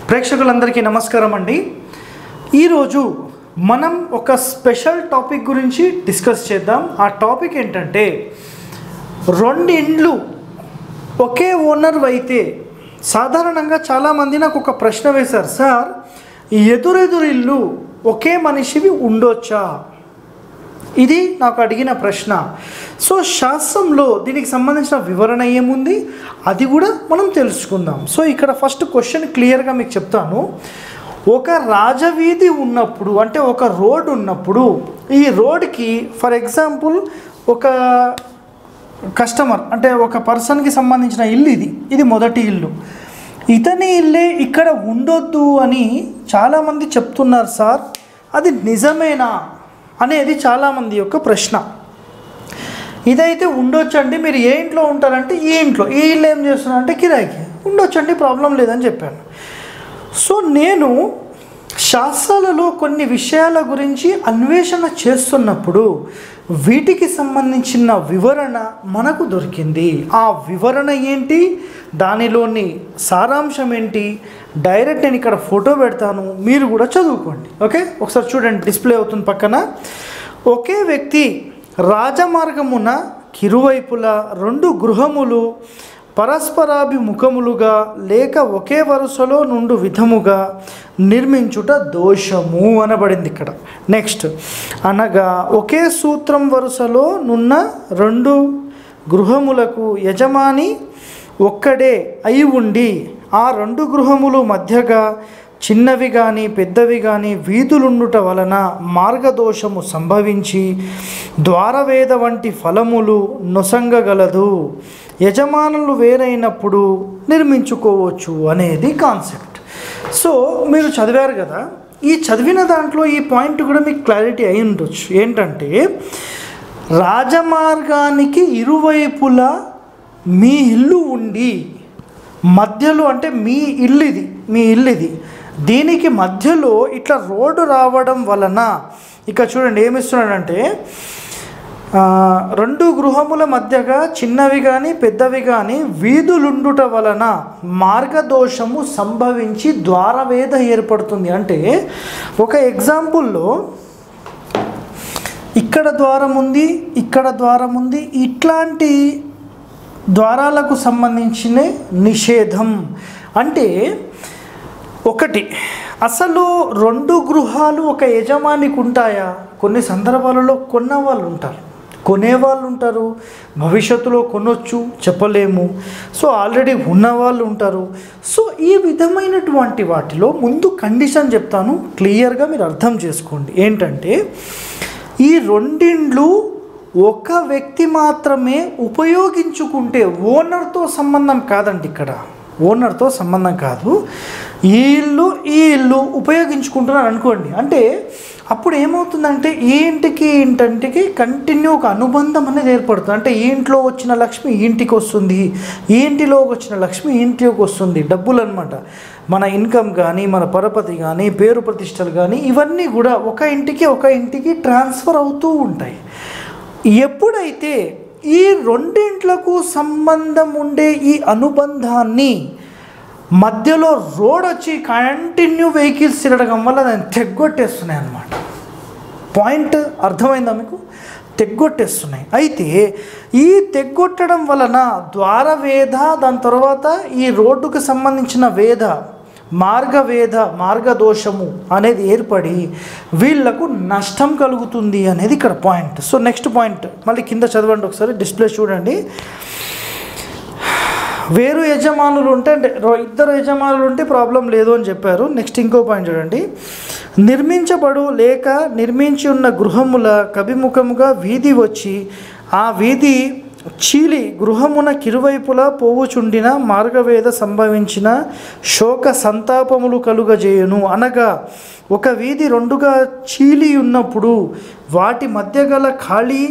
ప్రేక్షకులందరికీ నమస్కారం అండి ఈరోజు మనం ఒక స్పెషల్ టాపిక్ గురించి డిస్కస్ చేద్దాం ఆ టాపిక్ ఏంటంటే రెండు ఇండ్లు ఒకే ఓనర్ అయితే సాధారణంగా చాలామంది నాకు ఒక ప్రశ్న వేశారు సార్ ఈ ఎదురెదురు ఇల్లు ఒకే మనిషివి ఉండొచ్చా ఇది నాకు అడిగిన ప్రశ్న సో శాస్త్రంలో దీనికి సంబంధించిన వివరణ ఏముంది అది కూడా మనం తెలుసుకుందాం సో ఇక్కడ ఫస్ట్ క్వశ్చన్ క్లియర్గా మీకు చెప్తాను ఒక రాజవీధి ఉన్నప్పుడు అంటే ఒక రోడ్ ఉన్నప్పుడు ఈ రోడ్కి ఫర్ ఎగ్జాంపుల్ ఒక కస్టమర్ అంటే ఒక పర్సన్కి సంబంధించిన ఇల్లు ఇది ఇది మొదటి ఇల్లు ఇతని ఇల్లే ఇక్కడ ఉండొద్దు అని చాలామంది చెప్తున్నారు సార్ అది నిజమేనా అనేది చాలామంది యొక్క ప్రశ్న ఇదైతే ఉండొచ్చండి మీరు ఏ ఇంట్లో ఉంటారంటే ఈ ఇంట్లో ఈ ఇల్లు ఏం చేస్తున్నారంటే కిరాయికి ఉండొచ్చండి ప్రాబ్లం లేదని చెప్పాను సో నేను శాస్త్రాలలో కొన్ని విషయాల గురించి అన్వేషణ చేస్తున్నప్పుడు వీటికి సంబంధించిన వివరణ మనకు దొరికింది ఆ వివరణ ఏంటి దానిలోని సారాంశం ఏంటి డైరెక్ట్ నేను ఇక్కడ ఫోటో పెడతాను మీరు కూడా చదువుకోండి ఓకే ఒకసారి చూడండి డిస్ప్లే అవుతుంది పక్కన ఒకే వ్యక్తి రాజమార్గమున కిరువైపులా రెండు గృహములు పరస్పరాభిముఖములుగా లేక ఒకే వరుసలో నుండు విధముగా నిర్మించుట దోషము అనబడింది ఇక్కడ నెక్స్ట్ అనగా ఒకే సూత్రం వరుసలో నున్న రెండు గృహములకు యజమాని ఒక్కడే అయి ఉండి ఆ రెండు గృహములు మధ్యగా చిన్నవి కానీ పెద్దవి కానీ వీధులుండుట వలన మార్గదోషము సంభవించి ద్వారవేద వంటి ఫలములు నొసంగగలదు యజమానులు వేరైనప్పుడు నిర్మించుకోవచ్చు అనేది కాన్సెప్ట్ సో మీరు చదివారు కదా ఈ చదివిన దాంట్లో ఈ పాయింట్ కూడా మీకు క్లారిటీ అయి ఉండొచ్చు ఏంటంటే రాజమార్గానికి ఇరువైపులా మీ ఇల్లు ఉండి మధ్యలో అంటే మీ ఇల్లు ఇది మీ ఇల్లు ఇది దీనికి మధ్యలో ఇట్లా రోడ్డు రావడం వలన ఇక చూడండి ఏమిస్తున్నాడంటే ఆ, రెండు గృహముల మధ్యగా చిన్నవి కానీ పెద్దవి కానీ వీధులుండుట వలన మార్గదోషము సంభవించి ద్వారవేద ఏర్పడుతుంది అంటే ఒక ఎగ్జాంపుల్లో ఇక్కడ ద్వారం ఉంది ఇక్కడ ద్వారం ఉంది ఇట్లాంటి ద్వారాలకు సంబంధించిన నిషేధం అంటే ఒకటి అసలు రెండు గృహాలు ఒక యజమానికి ఉంటాయా కొన్ని సందర్భాలలో కొన్న వాళ్ళు ఉంటారు కొనేవాళ్ళు ఉంటారు భవిష్యత్తులో కొనొచ్చు చెప్పలేము సో ఆల్రెడీ ఉన్నవాళ్ళు ఉంటారు సో ఈ విధమైనటువంటి వాటిలో ముందు కండిషన్ చెప్తాను క్లియర్గా మీరు అర్థం చేసుకోండి ఏంటంటే ఈ రెండిండ్లు ఒక వ్యక్తి మాత్రమే ఉపయోగించుకుంటే ఓనర్తో సంబంధం కాదండి ఇక్కడ ఓనర్తో సంబంధం కాదు ఈ ఇల్లు ఈ ఇల్లు ఉపయోగించుకుంటున్నారు అనుకోండి అంటే అప్పుడు ఏమవుతుందంటే ఈ ఇంటికి ఈ ఇంటికి కంటిన్యూ ఒక అనుబంధం అనేది ఏర్పడుతుంది అంటే ఈ ఇంట్లో వచ్చిన లక్ష్మి ఈ ఇంటికి వస్తుంది ఈ ఇంటిలో వచ్చిన లక్ష్మి ఈ ఇంటికి వస్తుంది డబ్బులు అనమాట మన ఇన్కమ్ కానీ మన పరపతి కానీ పేరు ప్రతిష్టలు కానీ ఇవన్నీ కూడా ఒక ఇంటికి ఒక ఇంటికి ట్రాన్స్ఫర్ అవుతూ ఉంటాయి ఎప్పుడైతే ఈ రెండింట్లకు సంబంధం ఉండే ఈ అనుబంధాన్ని మధ్యలో రోడ్ వచ్చి కంటిన్యూ వెహికల్స్ తిరగడం వల్ల దాన్ని తెగ్గొట్టేస్తున్నాయి అన్నమాట పాయింట్ అర్థమైందా మీకు తెగ్గొట్టేస్తున్నాయి అయితే ఈ తెగ్గొట్టడం వలన ద్వారవేద దాని తర్వాత ఈ రోడ్డుకు సంబంధించిన వేద మార్గవేద మార్గదోషము అనేది ఏర్పడి వీళ్లకు నష్టం కలుగుతుంది అనేది ఇక్కడ పాయింట్ సో నెక్స్ట్ పాయింట్ మళ్ళీ కింద చదవండి ఒకసారి డిస్ప్లే చూడండి వేరు యజమానులు ఉంటే అంటే రో- ఇద్దరు యజమానులు ఉంటే ప్రాబ్లం లేదు అని చెప్పారు నెక్స్ట్ ఇంకో పాయింట్ చూడండి నిర్మించబడు లేక నిర్మించి ఉన్న గృహముల కభిముఖముగా వీధి వచ్చి ఆ వీధి చీలి గృహమున కిరువైపులా పోవుచుండిన మార్గవేద సంభవించిన శోక సంతాపములు కలుగజేయును అనగా ఒక వీధి రెండుగా చీలి ఉన్నప్పుడు వాటి మధ్య గల ఖాళీ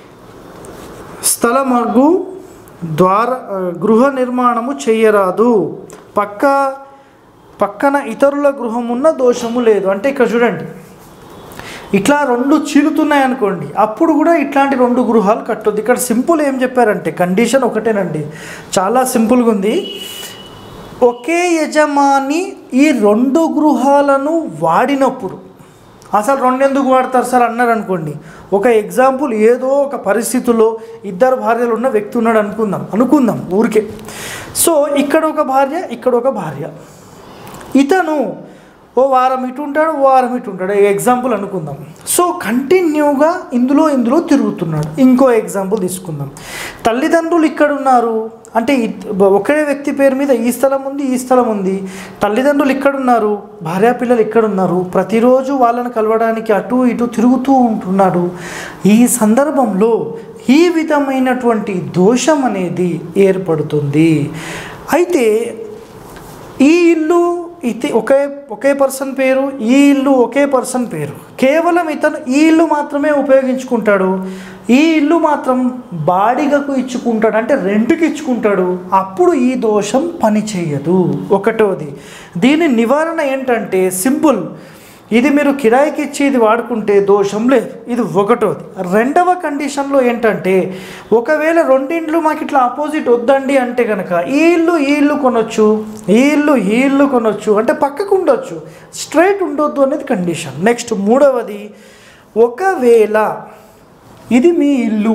స్థలమగు ద్వార గృహ నిర్మాణము చేయరాదు పక్క పక్కన ఇతరుల గృహమున్న దోషము లేదు అంటే ఇక్కడ చూడండి ఇట్లా రెండు చీలుతున్నాయి అనుకోండి అప్పుడు కూడా ఇట్లాంటి రెండు గృహాలు కట్టొద్దు ఇక్కడ సింపుల్ ఏం చెప్పారంటే కండిషన్ ఒకటేనండి చాలా సింపుల్గా ఉంది ఒకే యజమాని ఈ రెండు గృహాలను వాడినప్పుడు అసలు రెండు ఎందుకు వాడతారు సార్ అన్నారు అనుకోండి ఒక ఎగ్జాంపుల్ ఏదో ఒక పరిస్థితుల్లో ఇద్దరు భార్యలు ఉన్న వ్యక్తి ఉన్నాడు అనుకుందాం అనుకుందాం ఊరికే సో ఇక్కడ ఒక భార్య ఇక్కడ ఒక భార్య ఇతను ఓ వారం ఇటు ఉంటాడు ఓ వారం ఇటు ఉంటాడు ఎగ్జాంపుల్ అనుకుందాం సో కంటిన్యూగా ఇందులో ఇందులో తిరుగుతున్నాడు ఇంకో ఎగ్జాంపుల్ తీసుకుందాం తల్లిదండ్రులు ఇక్కడ ఉన్నారు అంటే ఇద్- ఒకే వ్యక్తి పేరు మీద ఈ స్థలం ఉంది ఈ స్థలం ఉంది తల్లిదండ్రులు ఇక్కడ ఉన్నారు భార్యాపిల్లలు ఇక్కడ ఉన్నారు ప్రతిరోజు వాళ్ళని కలవడానికి అటు ఇటు తిరుగుతూ ఉంటున్నాడు ఈ సందర్భంలో ఈ విధమైనటువంటి దోషం అనేది ఏర్పడుతుంది అయితే ఈ ఇల్లు ఇది ఒకే ఒకే పర్సన్ పేరు ఈ ఇల్లు ఒకే పర్సన్ పేరు కేవలం ఇతను ఈ ఇల్లు మాత్రమే ఉపయోగించుకుంటాడు ఈ ఇల్లు మాత్రం బాడిగకు ఇచ్చుకుంటాడు అంటే రెంట్కి ఇచ్చుకుంటాడు అప్పుడు ఈ దోషం పని చేయదు ఒకటోది దీని నివారణ ఏంటంటే సింపుల్ ఇది మీరు కిరాయికి ఇచ్చి ఇది వాడుకుంటే దోషం లేదు ఇది ఒకటోది రెండవ కండిషన్లో ఏంటంటే ఒకవేళ రెండింట్లు మాకు ఇట్లా ఆపోజిట్ వద్దండి అంటే కనుక ఈ ఇల్లు ఈ ఇల్లు కొనొచ్చు ఈ ఇల్లు ఈ ఇల్లు కొనొచ్చు అంటే పక్కకు ఉండొచ్చు స్ట్రైట్ ఉండొద్దు అనేది కండిషన్ నెక్స్ట్ మూడవది ఒకవేళ ఇది మీ ఇల్లు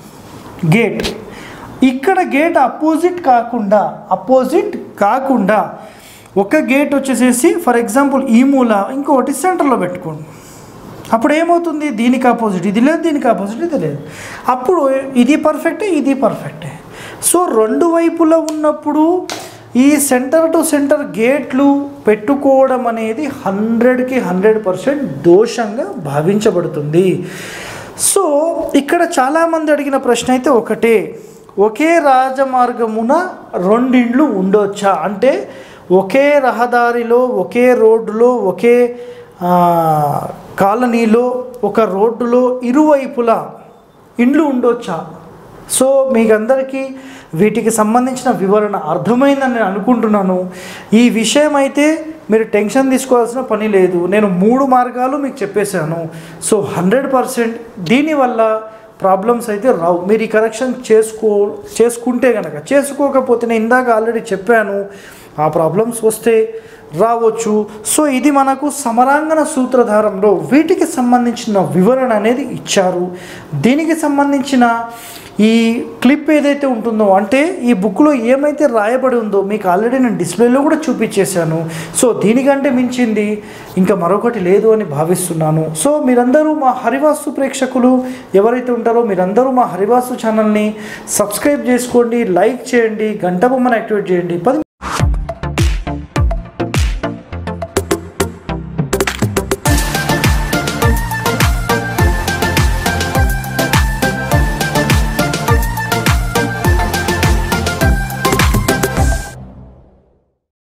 గేట్ ఇక్కడ గేట్ అపోజిట్ కాకుండా అపోజిట్ కాకుండా ఒక గేట్ వచ్చేసేసి ఫర్ ఎగ్జాంపుల్ ఈ మూల ఇంకొకటి సెంటర్లో పెట్టుకోండి అప్పుడు ఏమవుతుంది దీనికి ఆపోజిట్ ఇది లేదు దీనికి ఆపోజిట్ ఇది లేదు అప్పుడు ఇది పర్ఫెక్టే ఇది పర్ఫెక్టే సో రెండు వైపులా ఉన్నప్పుడు ఈ సెంటర్ టు సెంటర్ గేట్లు పెట్టుకోవడం అనేది హండ్రెడ్కి హండ్రెడ్ పర్సెంట్ దోషంగా భావించబడుతుంది సో ఇక్కడ చాలామంది అడిగిన ప్రశ్న అయితే ఒకటే ఒకే రాజమార్గమున రెండిండ్లు ఉండొచ్చా అంటే ఒకే రహదారిలో ఒకే రోడ్డులో ఒకే ఆ, కాలనీలో ఒక రోడ్డులో ఇరువైపులా ఇండ్లు ఉండొచ్చా సో మీకందరికీ వీటికి సంబంధించిన వివరణ అర్థమైందని నేను అనుకుంటున్నాను ఈ విషయం అయితే మీరు టెన్షన్ తీసుకోవాల్సిన పని లేదు నేను మూడు మార్గాలు మీకు చెప్పేశాను సో హండ్రెడ్ పర్సెంట్ దీనివల్ల ప్రాబ్లమ్స్ అయితే రావు మీరు ఈ కరెక్షన్ చేసుకో చేసుకుంటే కనుక చేసుకోకపోతే నేను ఇందాక ఆల్రెడీ చెప్పాను ఆ ప్రాబ్లమ్స్ వస్తే రావచ్చు సో ఇది మనకు సమరాంగణ సూత్రధారంలో వీటికి సంబంధించిన వివరణ అనేది ఇచ్చారు దీనికి సంబంధించిన ఈ క్లిప్ ఏదైతే ఉంటుందో అంటే ఈ బుక్లో ఏమైతే రాయబడి ఉందో మీకు ఆల్రెడీ నేను డిస్ప్లేలో కూడా చూపించేశాను సో దీనికంటే మించింది ఇంకా మరొకటి లేదు అని భావిస్తున్నాను సో మీరందరూ మా హరివాస్తు ప్రేక్షకులు ఎవరైతే ఉంటారో మీరందరూ మా హరివాస్తు ఛానల్ని సబ్స్క్రైబ్ చేసుకోండి లైక్ చేయండి గంట బొమ్మను యాక్టివేట్ చేయండి పది